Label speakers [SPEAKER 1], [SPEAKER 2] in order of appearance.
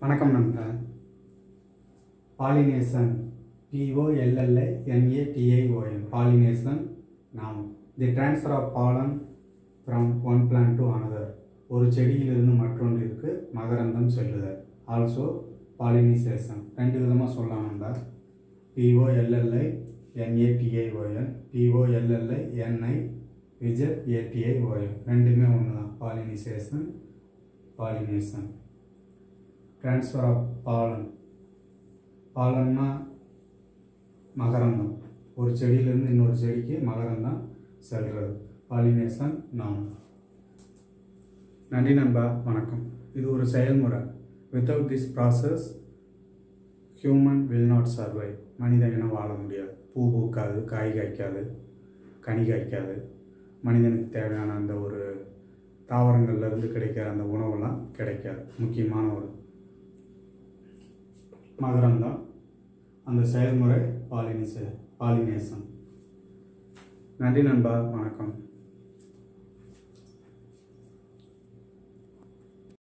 [SPEAKER 1] வணக்கம் நண்பா பாலினேசன் பிஓஎல்எல்ஐ N A T I O N pollination நாம் the transfer of pollen from one plant to another ஒரு செடியிலிருந்து மற்றொன்றிற்கு மகரந்தம் செல்லுதல் ஆல்சோ பாலினைசேஷன் ரெண்டு விதமாக சொல்லலாம் நண்பா பிஓஎல்எல்ஐ என்ஏடிஐஓஎன் பிஓஎல்எல்ஐ என்ஐ விஜட் ஏடிஐஓஎன் ரெண்டுமே ஒன்று தான் பாலினைசேஷன் பாலினேஷன் ட்ரான்ஸ்ஃபர் ஆஃப் பாலன் பாலன்னா மகரந்தம் ஒரு செடியிலேருந்து இன்னொரு செடிக்கு மகரந்தம் செல்றது பாலினேஷன் நாம் நன்றி நண்பா வணக்கம் இது ஒரு செயல்முறை without this process human will not survive மனித இனம் வாழ முடியாது பூ பூக்காது காய் காய்க்காது கனி காய்க்காது மனிதனுக்கு தேவையான அந்த ஒரு தாவரங்கள்ல இருந்து கிடைக்கிற அந்த உணவெல்லாம் கிடைக்காது முக்கியமான ஒரு மகரந்தம் அந்த செயல்முறை பாலினிசே பாலினேசன் நன்றி நண்பா வணக்கம்